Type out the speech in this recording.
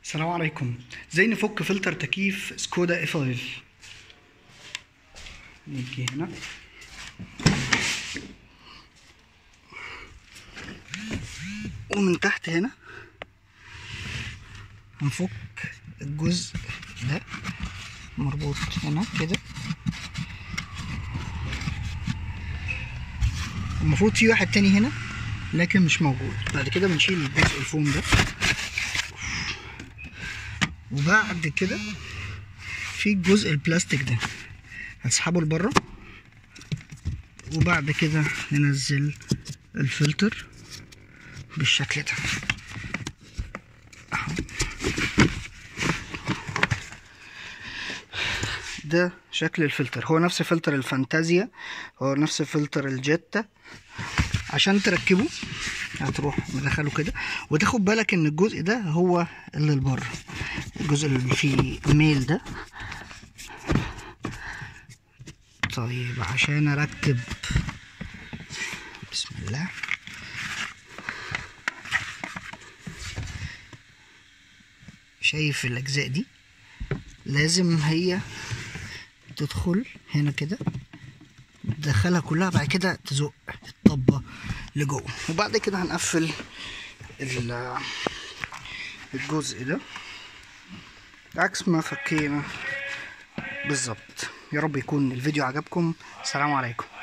السلام عليكم ازاي نفك فلتر تكييف سكودا اي 5 نيجي هنا ومن تحت هنا هنفك الجزء ده مربوط هنا كده المفروض في واحد تاني هنا لكن مش موجود بعد كده بنشيل الجزء الفوم ده وبعد كده في الجزء البلاستيك ده هسحبه لبره وبعد كده ننزل الفلتر بالشكل ده أهو. ده شكل الفلتر هو نفس فلتر الفانتازيا هو نفس فلتر الجيتا عشان تركبه هتروح مدخله كده وتاخد بالك ان الجزء ده هو اللي لبره الجزء اللي فيه ميل ده طيب عشان اركب بسم الله شايف الاجزاء دي لازم هي تدخل هنا كده تدخلها كلها بعد كده تزق الطبة لجوه وبعد كده هنقفل ال- الجزء ده عكس ما فكينا بالظبط يا رب يكون الفيديو عجبكم السلام عليكم